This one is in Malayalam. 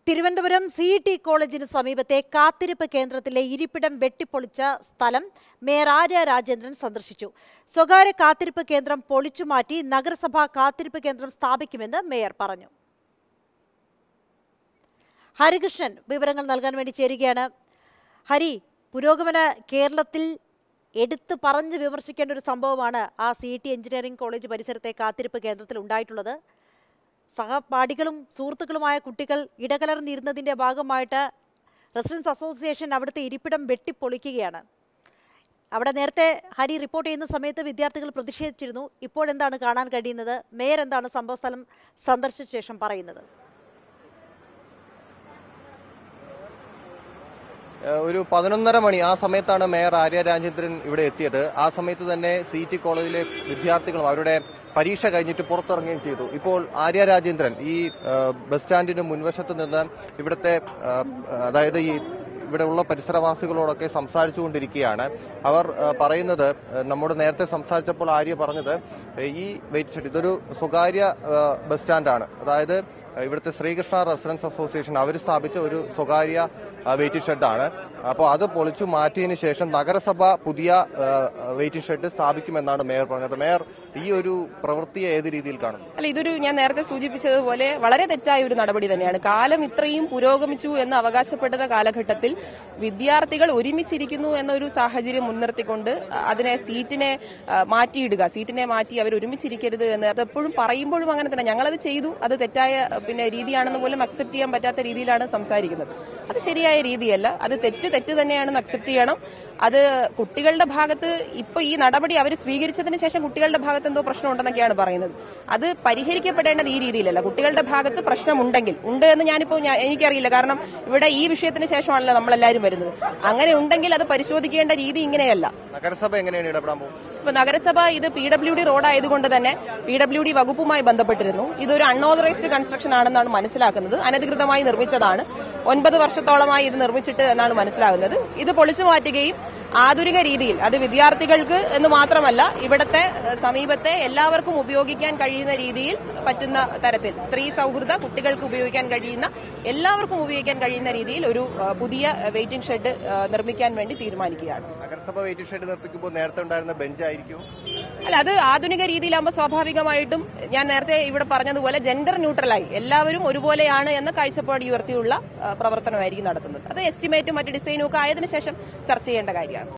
തിരുവനന്തപുരം സി ടി കോളേജിന് സമീപത്തെ കാത്തിരിപ്പ് കേന്ദ്രത്തിലെ ഇരിപ്പിടം വെട്ടിപ്പൊളിച്ച സ്ഥലം മേയർ ആര്യ രാജേന്ദ്രൻ സന്ദർശിച്ചു സ്വകാര്യ കാത്തിരിപ്പ് കേന്ദ്രം പൊളിച്ചുമാറ്റി നഗരസഭാ കാത്തിരിപ്പ് കേന്ദ്രം സ്ഥാപിക്കുമെന്ന് മേയർ പറഞ്ഞു ഹരികൃഷ്ണൻ വിവരങ്ങൾ നൽകാൻ വേണ്ടി ചേരുകയാണ് ഹരി പുരോഗമന കേരളത്തിൽ എടുത്തു പറഞ്ഞ് വിമർശിക്കേണ്ട ഒരു സംഭവമാണ് ആ സി ടി എഞ്ചിനീയറിംഗ് കോളേജ് പരിസരത്തെ കാത്തിരിപ്പ് കേന്ദ്രത്തിൽ ഉണ്ടായിട്ടുള്ളത് സഹപാഠികളും സുഹൃത്തുക്കളുമായ കുട്ടികൾ ഇടകലർന്നിരുന്നതിൻ്റെ ഭാഗമായിട്ട് റെസിഡൻസ് അസോസിയേഷൻ അവിടുത്തെ ഇരിപ്പിടം വെട്ടിപ്പൊളിക്കുകയാണ് അവിടെ നേരത്തെ ഹരി റിപ്പോർട്ട് ചെയ്യുന്ന സമയത്ത് വിദ്യാർത്ഥികൾ പ്രതിഷേധിച്ചിരുന്നു ഇപ്പോഴെന്താണ് കാണാൻ കഴിയുന്നത് മേയർ എന്താണ് സംഭവസ്ഥലം സന്ദർശിച്ച ശേഷം പറയുന്നത് ഏഹ് ഒരു പതിനൊന്നര മണി ആ സമയത്താണ് മേയർ ആര്യ രാജേന്ദ്രൻ ഇവിടെ എത്തിയത് ആ സമയത്ത് തന്നെ സി ടി കോളേജിലെ വിദ്യാർത്ഥികളും അവരുടെ പരീക്ഷ കഴിഞ്ഞിട്ട് പുറത്തിറങ്ങുകയും ചെയ്തു ഇപ്പോൾ ആര്യ രാജേന്ദ്രൻ ഈ ഏഹ് ബസ് സ്റ്റാൻഡിന് മുൻവശത്ത് നിന്ന് ഇവിടുത്തെ ഏഹ് അതായത് ഈ ഇവിടെ ഉള്ള പരിസരവാസികളോടൊക്കെ സംസാരിച്ചുകൊണ്ടിരിക്കുകയാണ് അവർ ഏഹ് പറയുന്നത് ഏഹ് നമ്മോട് നേരത്തെ സംസാരിച്ചപ്പോൾ ആര്യ പറഞ്ഞത് ഏഹ് ഈ വെയിറ്റ് ഷെഡ് ഇതൊരു സ്വകാര്യ ഏഹ് ബസ് സ്റ്റാൻഡാണ് അതായത് ഏഹ് ഇവിടുത്തെ ശ്രീകൃഷ്ണ റെസിഡൻസ് അസോസിയേഷൻ അവർ സ്ഥാപിച്ച ഒരു സ്വകാര്യ വെയിറ്റിംഗ് ഷെഡാണ് അപ്പോൾ അത് പൊളിച്ചു മാറ്റിയതിന് ശേഷം നഗരസഭ പുതിയ വെയിറ്റിംഗ് ഷെഡ് സ്ഥാപിക്കുമെന്നാണ് മേയർ പറഞ്ഞത് മേയർ ഈ ഒരു പ്രവൃത്തിയെ ഏത് രീതിയിൽ കാണുന്നു അല്ല ഇതൊരു ഞാൻ നേരത്തെ സൂചിപ്പിച്ചതുപോലെ വളരെ തെറ്റായ ഒരു നടപടി തന്നെയാണ് കാലം ഇത്രയും പുരോഗമിച്ചു എന്ന് അവകാശപ്പെടുന്ന കാലഘട്ടത്തിൽ വിദ്യാർത്ഥികൾ ഒരുമിച്ചിരിക്കുന്നു എന്നൊരു സാഹചര്യം മുൻനിർത്തിക്കൊണ്ട് അതിനെ സീറ്റിനെ ആ, മാറ്റിയിടുക സീറ്റിനെ മാറ്റി അവർ ഒരുമിച്ചിരിക്കരുത് എന്ന് അത് എപ്പോഴും പറയുമ്പോഴും അങ്ങനെ തന്നെ ഞങ്ങളത് ചെയ്തു അത് തെറ്റായ പിന്നെ രീതിയാണെന്ന് പോലും അക്സെപ്റ്റ് ചെയ്യാൻ പറ്റാത്ത രീതിയിലാണ് സംസാരിക്കുന്നത് അത് ശരിയായ രീതിയല്ല അത് തെറ്റ് തെറ്റ് തന്നെയാണെന്ന് അക്സെപ്റ്റ് ചെയ്യണം അത് കുട്ടികളുടെ ഭാഗത്ത് ഇപ്പൊ ഈ നടപടി അവർ സ്വീകരിച്ചതിന് ശേഷം കുട്ടികളുടെ ഭാഗത്ത് എന്തോ പ്രശ്നമുണ്ടെന്നൊക്കെയാണ് പറയുന്നത് അത് പരിഹരിക്കപ്പെടേണ്ടത് ഈ രീതിയിലല്ല കുട്ടികളുടെ ഭാഗത്ത് പ്രശ്നമുണ്ടെങ്കിൽ ഉണ്ട് എന്ന് ഞാനിപ്പോൾ ഞാൻ എനിക്കറിയില്ല കാരണം ഇവിടെ ഈ വിഷയത്തിന് ശേഷമാണല്ലോ നമ്മളെല്ലാവരും വരുന്നത് അങ്ങനെ ഉണ്ടെങ്കിൽ അത് പരിശോധിക്കേണ്ട രീതി ഇങ്ങനെയല്ല നഗരസഭ എങ്ങനെയാണ് ഇടപെടാൻ പോകുന്നത് ഇപ്പൊ നഗരസഭ ഇത് പി ഡബ്ല്യു ഡി റോഡ് ആയതുകൊണ്ട് തന്നെ പി ഡബ്ല്യു ഡി വകുപ്പുമായി ബന്ധപ്പെട്ടിരുന്നു ഇതൊരു അൺഓതറൈസ്ഡ് കൺസ്ട്രക്ഷൻ ആണെന്നാണ് മനസ്സിലാക്കുന്നത് അനധികൃതമായി നിർമ്മിച്ചതാണ് ഒൻപത് വർഷത്തോളമായി ഇത് നിർമ്മിച്ചിട്ട് എന്നാണ് മനസ്സിലാകുന്നത് ഇത് പൊളിച്ചു മാറ്റുകയും ആധുനിക രീതിയിൽ അത് വിദ്യാർത്ഥികൾക്ക് എന്ന് മാത്രമല്ല ഇവിടുത്തെ ഏഹ്, സമീപത്തെ എല്ലാവർക്കും ഉപയോഗിക്കാൻ കഴിയുന്ന രീതിയിൽ പറ്റുന്ന തരത്തിൽ സ്ത്രീ സൗഹൃദ കുട്ടികൾക്ക് ഉപയോഗിക്കാൻ കഴിയുന്ന എല്ലാവർക്കും ഉപയോഗിക്കാൻ കഴിയുന്ന രീതിയിൽ ഒരു ഏഹ്, പുതിയ വെയിറ്റിംഗ് ഷെഡ് ഏഹ്, നിർമ്മിക്കാൻ വേണ്ടി തീരുമാനിക്കുകയാണ് നഗരസഭ വെയിറ്റിംഗ് ഷെഡ് നിർത്തിക്കുമ്പോൾ നേരത്തെ ഉണ്ടായിരുന്ന ബെഞ്ചായിരിക്കും അല്ല അത് ആധുനിക രീതിയിലാകുമ്പോൾ സ്വാഭാവികമായിട്ടും ഞാൻ നേരത്തെ ഇവിടെ പറഞ്ഞതുപോലെ ജെൻഡർ ന്യൂട്രലായി എല്ലാവരും ഒരുപോലെയാണ് എന്ന കാഴ്ചപ്പാട് ഉയർത്തിയുള്ള ആ, പ്രവർത്തനമായിരിക്കും നടത്തുന്നത് അത് എസ്റ്റിമേറ്റും മറ്റ് ഡിസൈനും ഒക്കെ ആയതിനു ശേഷം ചർച്ച ചെയ്യേണ്ട കാര്യമാണ്